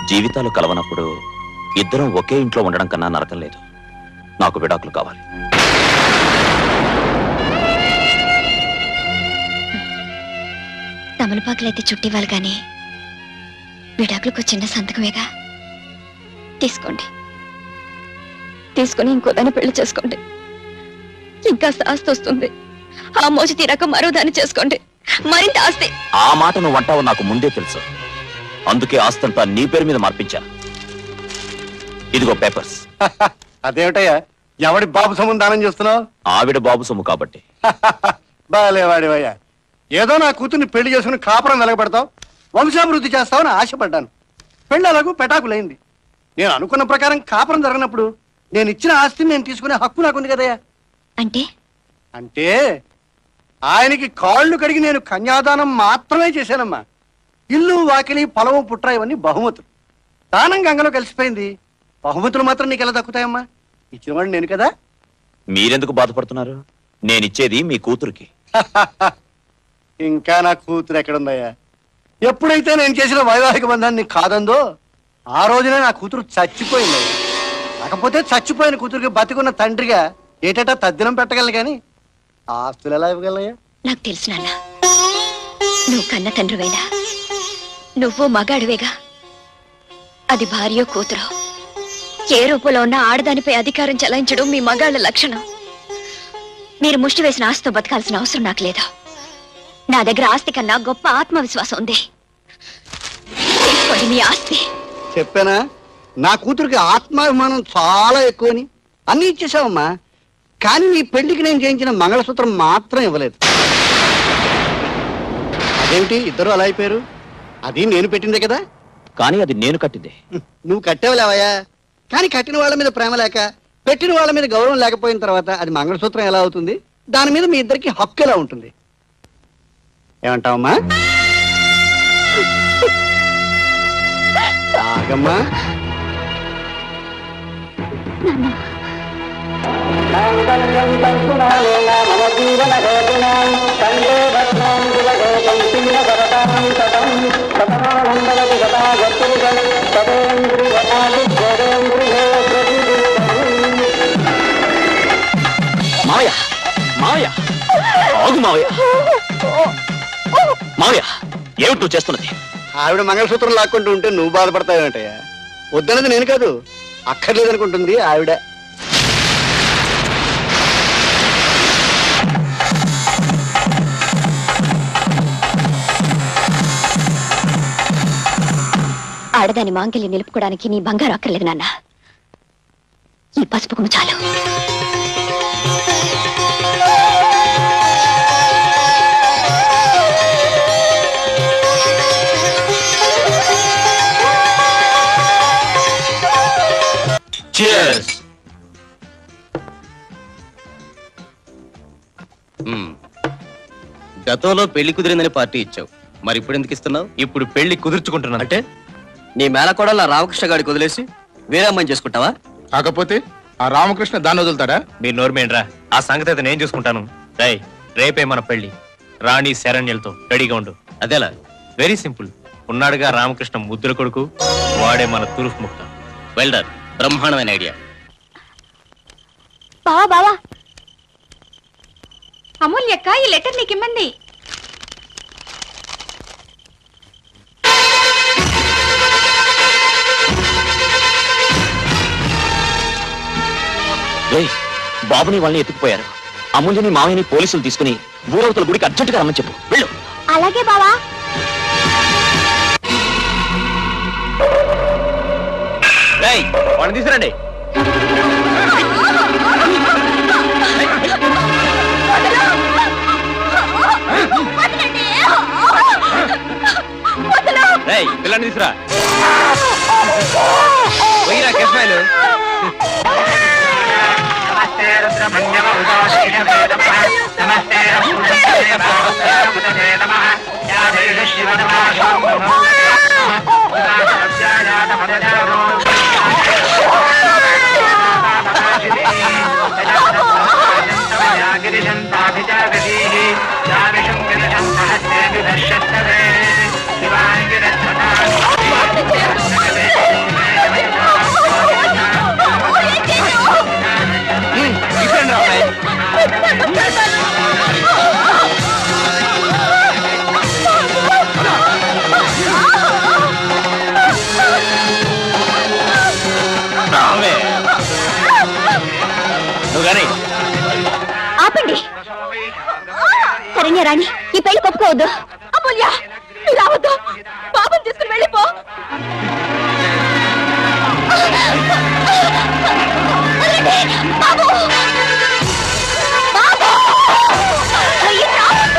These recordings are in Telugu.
జీవితాలు కలవనప్పుడు ఇద్దరం ఒకే ఇంట్లో ఉండడం కన్నా నరకం లేదు నాకు విడాకులు కావాలి తమలపాకులైతే చుట్టివ్వాలి కానీ విడాకులకు చిన్న సంతకమేగా తీసుకోండి తీసుకుని ఇంకో దాన్ని పెళ్లి చేసుకోండి ఇంకా ఆస్తి వస్తుంది ఆ మోజు తీరాక మరో దాన్ని చేసుకోండి మరింత ఆస్తి ఆ మాట నువ్వు అంటావు నాకు ముందే తెలుసు అందుకే ఆస్తంతా నీ పేరు మీద మార్పించా ఇదిగో పేపర్స్ అదేమిటయ్యా ఎవడి బాబు సొమ్మును దానం చేస్తున్నావు ఆవిడ బాబు సొమ్ము కాబట్టి బాలేవాడివయ్యా ఏదో నా కూతుర్ని పెళ్లి చేసుకుని కాపురం వెలగబెడతావు వంశాభివృద్ధి చేస్తావని ఆశపడ్డాను పెళ్ళి అలాగూ పెటాకులైంది నేను అనుకున్న ప్రకారం కాపురం జరగనప్పుడు నేను ఇచ్చిన ఆస్తిని నేను తీసుకునే హక్కు నాకుంది కదయ్యా అంటే అంటే ఆయనకి కాళ్ళు కడిగి నేను కన్యాదానం మాత్రమే చేశానమ్మా ఇల్లు వాకిలి పొలము పుట్ర ఇవన్నీ బహుమతులు దానం గంగలో కలిసిపోయింది బహుమతులు మాత్రం నీకు ఎలా దక్కుతాయమ్మా ఇచ్చినవాడు నేను కదా మీరెందుకు బాధపడుతున్నారు నేనిచ్చేది మీ కూతురికి ఇంకా నా కూతురు ఎక్కడుందయ్యా ఎప్పుడైతే నేను చేసిన వైవాహిక బంధాన్ని కాదందో ఆ రోజునే నా కూతురు చచ్చిపోయింది కాకపోతే చచ్చిపోయిన కూతురికి బతికున్న తండ్రిగా ఏటేటా తద్దినం పెట్టగలను కానీ ఆస్తులు ఎలా ఇవ్వగలయ్యా నాకు తెలుసు నాన్న నువ్వు కన్న తండ్రివేనా నువ్వు మగాడివేగా అది భార్యో కూతురో ఏ రూపంలో ఉన్న ఆడదానిపై అధికారం చలాయించడం మీ మగాళ్ళ లక్షణం మీరు ముష్టి వేసిన ఆస్తితో బతకాల్సిన అవసరం నాకు లేదు నా దగ్గర ఆస్తి కన్నా గొప్ప ఆత్మవిశ్వాసం ఉంది తీసుకోండి మీ ఆస్తి చెప్పానా నా కూతురికి ఆత్మాభిమానం చాలా ఎక్కువని అన్ని ఇచ్చేసావమ్మా కానీ నీ పెళ్లికి నేను చేయించిన మంగళసూత్రం మాత్రం ఇవ్వలేదు అదేమిటి ఇద్దరు అలా అయిపోయారు అది నేను పెట్టిందే కదా కానీ అది నేను కట్టిందే నువ్వు కట్టేవలేవయ్యా కానీ కట్టిన వాళ్ళ మీద ప్రేమ లేక పెట్టిన వాళ్ళ మీద గౌరవం లేకపోయిన తర్వాత అది మంగళసూత్రం ఎలా అవుతుంది దాని మీద మీ ఇద్దరికి హక్కు ఎలా ఉంటుంది ఏమంటావమ్మా ఆగమ్మా మావయ్య మావయ్య ఆగు మావయ్య మావయ్య ఏమిటి నువ్వు చేస్తున్నది ఆవిడ మంగళసూత్రం లాక్కుంటూ ఉంటే నువ్వు బాధపడతావేంటయ్యా వద్దన్నది నేను కాదు అక్కర్లేదనుకుంటుంది ఆవిడ ఆడదాని మాంగల్యం నిలుపుకోవడానికి నీ బంగారు అక్కర్లేదు నాన్న ఈ పసుపు కుంకుమ చాలు గతంలో పెళ్లి కుదిరిందని పార్టీ ఇచ్చావు మరి ఇప్పుడు ఎందుకు ఇస్తున్నావు ఇప్పుడు పెళ్లి కుదుర్చుకుంటున్నాను అంటే నీ మేళకోడలు ఆ రామకృష్ణ గారికి వదిలేసి వేరే అమ్మాయిని చేసుకుంటావా కాకపోతే ఆ రామకృష్ణ దాన్ని వదులుతాడా మీరు నోర్మేండ్రా ఆ సంగతి అయితే నేను చూసుకుంటాను రై రేపే మన పెళ్లి రాణి శరణ్యలతో రెడీగా ఉండు అదేలా వెరీ సింపుల్ ఉన్నాడుగా రామకృష్ణ ముద్దుల కొడుకు వాడే మన తురుఫ్ ముక్త వెల్డర్ బ్రహ్మాండమైన ఐడియా బావా బావా అమూల్యక్క ఈ లెటర్ నీకు ఇమ్మంది రేయ్ బాబుని వాళ్ళని ఎత్తుకుపోయారు అమూల్యని మావయ్యని పోలీసులు తీసుకుని ఊరవతల గుడికి అర్జెంటుగా రమ్మని చెప్పు వెళ్ళు అలాగే బావా రేయ్ వాడిని తీసుకురండి రేయ్ పిల్లని తీసుకురా పోయిరా కెస్మాయిలు శివాయ గానీ ఆపండి శరణ్య రాణి ఈ పెళ్లి ఒప్పుకోవద్దు అమూల్య నువ్వు రావద్దు బాబుని తీసుకుని వెళ్ళిపో బాబు బాబు అయ్యో, రావద్దు.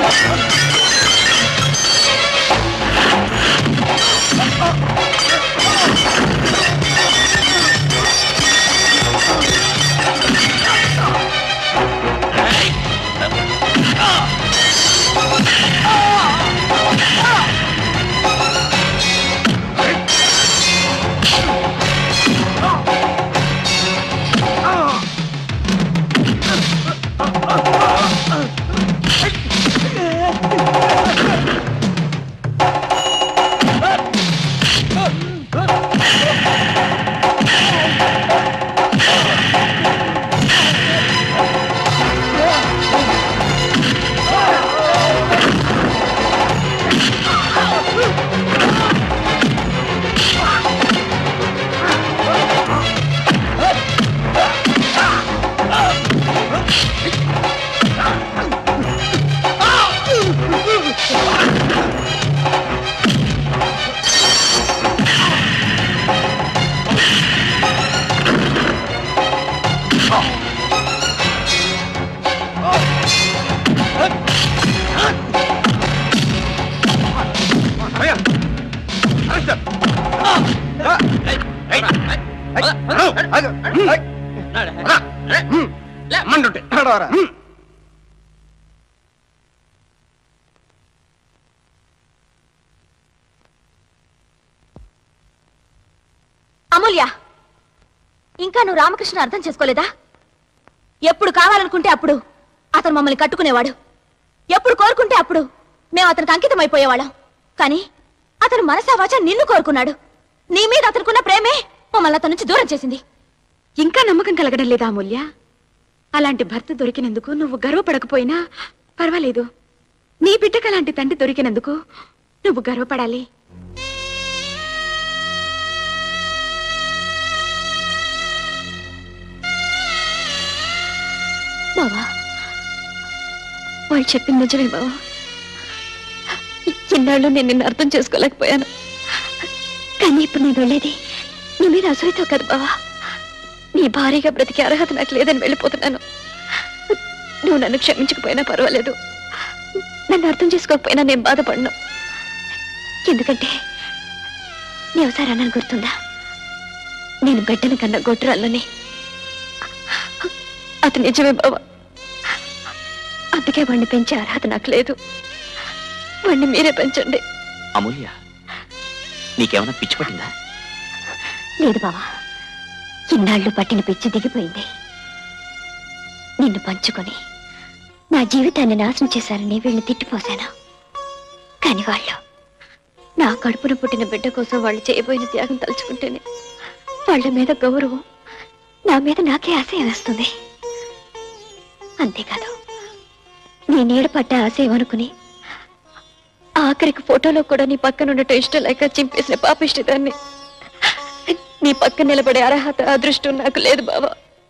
ఆ అమూల్య ఇంకా నువ్వు రామకృష్ణ అర్థం చేసుకోలేదా ఎప్పుడు కావాలనుకుంటే అప్పుడు అతను మమ్మల్ని కట్టుకునేవాడు ఎప్పుడు కోరుకుంటే అప్పుడు మేము అతనికి అంకితం అయిపోయేవాళ్ళం కానీ అతను మనసావాచ నిన్ను కోరుకున్నాడు నీ మీద అతనుకున్న ప్రేమే మమ్మల్ని అతని నుంచి దూరం చేసింది ఇంకా నమ్మకం కలగడం లేదా అమూల్య అలాంటి భర్త దొరికినందుకు నువ్వు గర్వపడకపోయినా పర్వాలేదు నీ బిడ్డకు అలాంటి తండ్రి దొరికినందుకు నువ్వు గర్వపడాలి బావా వాళ్ళు చెప్పింది నిజమే బావా ఇన్నాళ్ళు నేను నిన్ను అర్థం చేసుకోలేకపోయాను కానీ ఇప్పుడు నేను వెళ్ళేది నీ మీద అసూయతో కదా బావా నీ భారీగా బ్రతికే అర్హత నాకు లేదని వెళ్ళిపోతున్నాను నువ్వు నన్ను క్షమించకపోయినా పర్వాలేదు నన్ను అర్థం చేసుకోకపోయినా నేను బాధపడను ఎందుకంటే నీ ఒకసారి అన్నాను గుర్తుందా నేను బిడ్డను కన్నా గొడ్రాలని అది నిజమే బావా అందుకే వాడిని పెంచే అర్హత నాకు లేదు వాడిని మీరే పెంచండి అమూల్య నీకేమైనా పిచ్చి పట్టిందా లేదు బావా ఇన్నాళ్ళు పట్టిన పిచ్చి దిగిపోయింది నిన్ను పంచుకొని నా జీవితాన్ని నాశనం చేశారని వీళ్ళని తిట్టిపోశాను కాని వాళ్ళు నా కడుపున పుట్టిన బిడ్డ కోసం వాళ్ళు చేయబోయిన త్యాగం తలుచుకుంటేనే వాళ్ళ మీద గౌరవం నా మీద నాకే ఆశయం వేస్తుంది అంతేకాదు నీ నీడ పడ్డ ఆశయం అనుకుని ఆఖరికి ఫోటోలో కూడా నీ పక్కన ఉండటం ఇష్టం లేక చింపేసిన పాపిష్టి దాన్ని నీ పక్కన నిలబడే అర్హత అదృష్టం నాకు లేదు బావా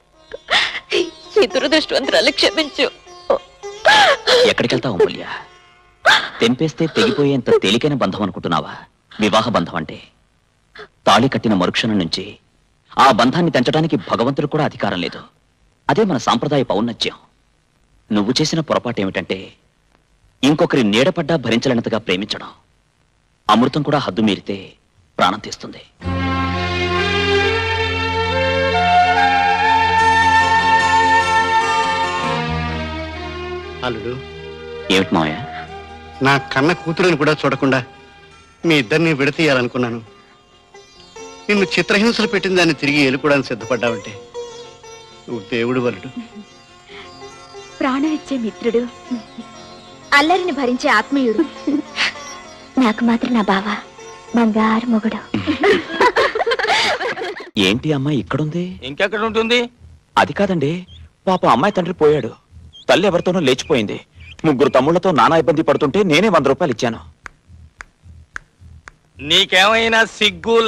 ఈ దురదృష్టవంతురాలు క్షమించు ఎక్కడికి వెళ్తావు అమూల్య తెంపేస్తే తెగిపోయేంత తేలికైన బంధం అనుకుంటున్నావా వివాహ బంధం అంటే తాళి కట్టిన మరుక్షణం నుంచి ఆ బంధాన్ని తెంచడానికి భగవంతుడు కూడా అధికారం లేదు అదే మన సాంప్రదాయ పౌన్నత్యం నువ్వు చేసిన పొరపాటు ఏమిటంటే ఇంకొకరి నీడపడ్డా భరించలేనంతగా ప్రేమించడం అమృతం కూడా హద్దు మీరితే ప్రాణం తీస్తుంది అల్లుడు ఏమిటి మావయ్య నా కన్న కూతురుని కూడా చూడకుండా మీ ఇద్దరిని విడతీయాలనుకున్నాను నిన్ను చిత్రహింసలు పెట్టిన దాన్ని తిరిగి ఎలుకోవడానికి సిద్ధపడ్డావంటే నువ్వు దేవుడు వలుడు ప్రాణం ఇచ్చే మిత్రుడు అల్లరిని భరించే ఆత్మీయుడు నాకు మాత్రం నా బావ బంగారు మొగుడు ఏంటి అమ్మాయి ఇక్కడుంది ఇంకెక్కడ ఉంటుంది అది కాదండి పాప అమ్మాయి తండ్రి పోయాడు తల్లి ఎవరితోనో లేచిపోయింది ముగ్గురు తమ్ముళ్లతో నానా ఇబ్బంది పడుతుంటే నేనే వంద రూపాయలు ఇచ్చాను నీకేమైనా సిగ్గు